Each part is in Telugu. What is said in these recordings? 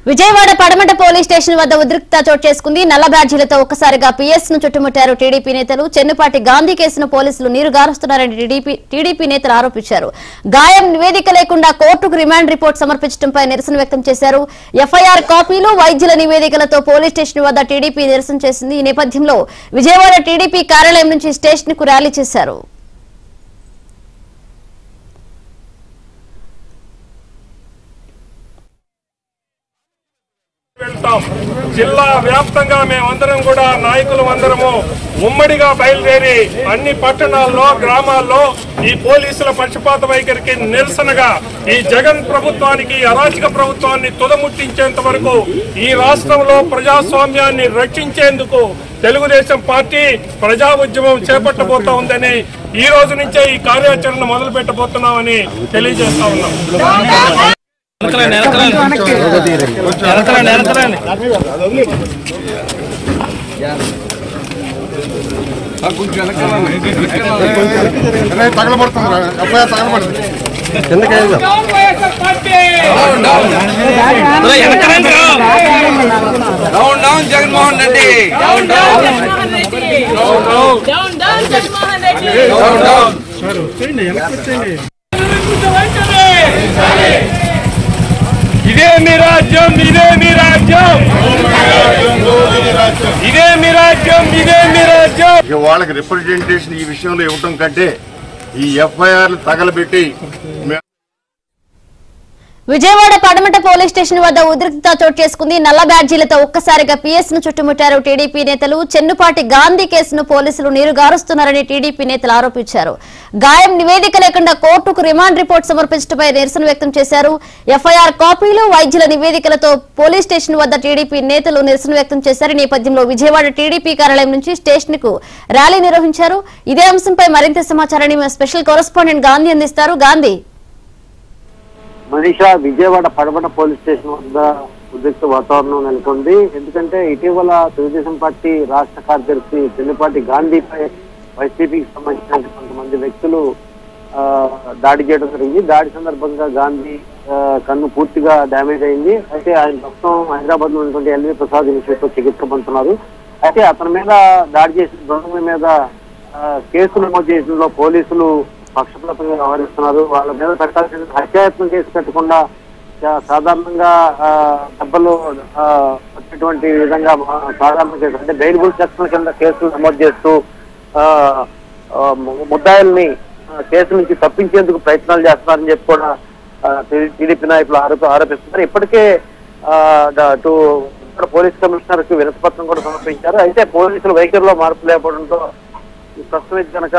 విజయవాడ పడమట పోలీస్ స్టేషన్ వద్ద ఉద్రిక్తత చోటు చేసుకుంది నల్ల బ్యాడ్జీలతో ఒక్కసారిగా పీఎస్ ను చుట్టుముట్టారు టీడీపీ నేతలు చెన్నుపాటి గాంధీ కేసును పోలీసులు నీరు గారుస్తున్నారని టీడీపీ టీడీపీ నేతలు ఆరోపించారు గాయం నివేదిక లేకుండా కోర్టుకు రిమాండ్ రిపోర్ట్ సమర్పించడంపై నిరసన వ్యక్తం చేశారు ఎఫ్ఐఆర్ కాపీలు వైద్యుల నివేదికలతో పోలీస్ స్టేషన్ వద్ద టీడీపీ నిరసన చేసింది ఈ నేపథ్యంలో విజయవాడ టీడీపీ కార్యాలయం నుంచి స్టేషన్ కు ర్యాలీ చేశారు వెళ్తాం జిల్లా వ్యాప్తంగా మేమందరం కూడా నాయకులు అందరము ఉమ్మడిగా బయలుదేరి అన్ని పట్టణాల్లో గ్రామాల్లో ఈ పోలీసుల పక్షపాత వైఖరికి నిరసనగా ఈ జగన్ ప్రభుత్వానికి అరాచక ప్రభుత్వాన్ని తుదముట్టించేంత వరకు ఈ రాష్ట్రంలో ప్రజాస్వామ్యాన్ని రక్షించేందుకు తెలుగుదేశం పార్టీ ప్రజా ఉద్యమం చేపట్టబోతా ఉందని ఈ రోజు నుంచే ఈ కార్యాచరణ మొదలు పెట్టబోతున్నామని తెలియజేస్తా ఉన్నాం తగలబడుతుంది ఎఫ్ఐఆర్ తగలబడుతుంది down down Jaganmohan Reddy down down down down Jaganmohan Reddy down down ఇదే మీ రాజ్యం ఇదే మీ రాజ్యం ఇదే మీ రాజ్యం ఇదే మీ రాజ్యం ఇక వాళ్ళకి రిప్రజెంటేషన్ ఈ విషయంలో ఇవ్వటం కంటే ఈ ఎఫ్ఐఆర్ తగలబెట్టి మే- విజయవాడ పడమట పోలీస్ స్టేషన్ వద్ద ఉద్రిక్తత చోటు చేసుకుంది నల్ల బ్యాడ్జీలతో ఒక్కసారిగా పీఎస్ ను చుట్టుముట్టారు టీడీపీ నేతలు చెన్నుపాటి గాంధీ కేసును పోలీసులు నీరుగారుస్తున్నారని టీడీపీ నేతలు ఆరోపించారు గాయం నివేదిక లేకుండా కోర్టుకు రిమాండ్ రిపోర్ట్ సమర్పించడంపై నిరసన వ్యక్తం చేశారు ఎఫ్ఐఆర్ కాపీలు వైద్యుల నివేదికలతో పోలీస్ స్టేషన్ వద్ద టీడీపీ నేతలు నిరసన వ్యక్తం చేశారు ఈ నేపథ్యంలో విజయవాడ టీడీపీ కార్యాలయం నుంచి స్టేషన్ కు ర్యాలీ నిర్వహించారు ఇదే అంశంపై మరింత సమాచారాన్ని మా స్పెషల్ కరెస్పాండెంట్ గాంధీ అందిస్తారు గాంధీ మనీష విజయవాడ పడమట పోలీస్ స్టేషన్ వద్ద ఉద్రిక్త వాతావరణం నెలకొంది ఎందుకంటే ఇటీవల తెలుగుదేశం పార్టీ రాష్ట్ర కార్యదర్శి చెన్నిపాటి గాంధీపై వైసీపీకి సంబంధించిన కొంతమంది వ్యక్తులు ఆ, దాడి చేయడం జరిగింది దాడి సందర్భంగా గాంధీ ఆ, కన్ను పూర్తిగా డ్యామేజ్ అయింది అయితే ఆయన ప్రస్తుతం హైదరాబాద్ లో ఉన్నటువంటి ఎల్వి ప్రసాద్ ఇన్స్టిట్యూట్ లో చికిత్స పొందుతున్నారు అయితే అతని మీద దాడి చేసిన బృందం మీద ఆ, కేసు నమోదు చేసిన పోలీసులు పక్షపాతంగా వ్యవహరిస్తున్నారు వాళ్ళ మీద పెట్టాల్సిన హత్యాయత్నం కేసు పెట్టకుండా చా- సాధారణంగా ఆ, దెబ్బలు ఆ, వచ్చేటువంటి విధంగా ఆ, సాధారణ కేసు అంటే బెయిలబుల్ సెక్షన్ కింద కేసులు నమోదు చేస్తూ ఆ, ఆ, ము- ముద్దాయిల్ని ఆ, కేసు నుంచి తప్పించేందుకు ప్రయత్నాలు చేస్తున్నారని చెప్పి కూడా ఆ, టీ- టీడీపీ నాయకులు ఆరోప ఆరోపిస్తున్నారు ఇప్పటికే ఆ, ద- అటు ఇక్కడ పోలీస్ కమిషనర్ కి వినతిపత్రం కూడా సమర్పించారు అయితే పోలీసుల వైఖరిలో మార్పు లేకపోవడంతో ప్రస్తుతం అయితే కనుక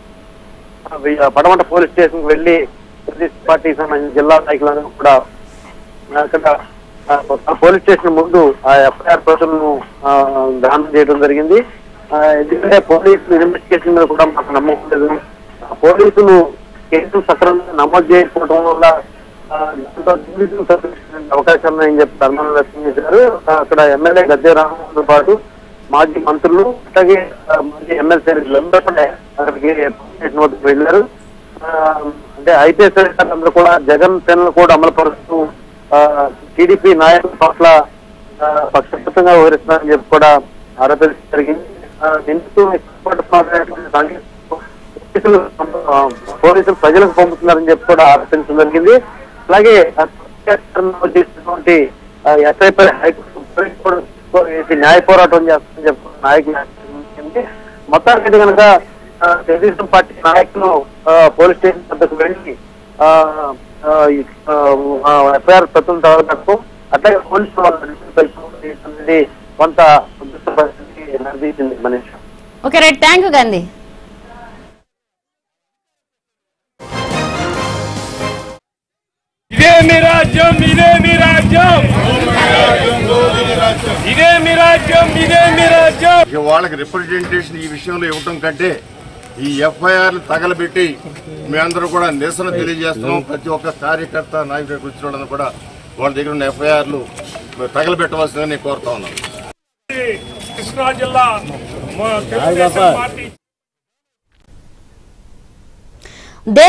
వి- పడమట పోలీస్ స్టేషన్ కి వెళ్లి తెలుగుదేశం పార్టీకి సంబంధించిన జిల్లా నాయకులను కూడా అక్కడ ఆ, పోలీస్ స్టేషన్ ముందు ఆ ఎఫ్ఐఆర్ ప్రతులను ఆ, దానం చేయడం జరిగింది ఆ, ఎందుకంటే పోలీసులు ఇన్వెస్టిగేషన్ మీద కూడా మాకు నమ్మకం లేదు ఆ, పోలీసులు కేసులు సక్రమంగా నమోదు చేయకపోవడం వల్ల ఆ, దాంతో నిందితులు తప్పించుకునే అవకాశాలు ఉన్నాయని చెప్పి ధర్మాన్ని వ్యక్తం చేశారు ఆ, అక్కడ ఎమ్మెల్యే గద్దె రామతో పాటు మాజీ మంత్రులు అలాగే ఆ, మాజీ ఎమ్మెల్సీ అందరూ కూడా అక్కడికి స్టేషన్ వద్దకు వెళ్ళారు ఆ, అంటే ఐపీఎస్ అధికారులందరూ కూడా జగన్ పెన్ను కూడా అమలు పరుస్తూ టీడీపీ నాయకుల పట్ల ఆ, పక్షపాతంగా వివరిస్తున్నారని చెప్పి కూడా ఆరోపించడం జరిగింది ఆ, నిందితులు ఇష్టపడుతున్నటువంటి సంఘటన పోలీసులు ఆ, పోలీసులు ప్రజలకు పంపుతున్నారని చెప్పి కూడా ఆరోపించడం జరిగింది అలాగే ఆ, చేసినటువంటి ఎస్ఐ పై హైకోర్టు సుప్రీం కోర్టు వేసి న్యాయ పోరాటం చేస్తామని చెప్పి నాయకులు ఆరోపించింది. మొత్తానికి కనుక ఆ, తెలుగుదేశం పార్టీ నాయకులు ఆ, పోలీస్ స్టేషన్ వద్దకు వెళ్ళి ఆ, ఆ, ఈ, ఆ, ఎఫ్ఐఆర్ ప్రతులను తగలబెట్టడం అట్లాగే పోలీసు వాళ్ళ అనేది కొంత ఉద్రిక్త పరిస్థితికి నిర్దేశించింది Manish okay right thank you Gandhi ఇదే మీ రాజ్యం ఇదే మీ రాజ్యం ఇదే మీ రాజ్యం ఇదే మీ రాజ్యం ఇక వాళ్ళకి రిప్రజెంటేషన్ ఈ విషయంలో ఇవ్వటం కంటే ఈ ఎఫ్ఐఆర్ తగలబెట్టి మేమందరూ కూడా నిరసన తెలియజేస్తున్నాం ప్రతి ఒక్క కార్యకర్త నాయకుడి కూర్చోవడం కూడా వాళ్ళ దగ్గర ఉన్న ఎఫ్ఐఆర్లు తగలబెట్టవలసిందని నేను కోరుతా ఉన్నాను కృష్ణా జిల్లా మా తెలుగుదేశం పార్టీ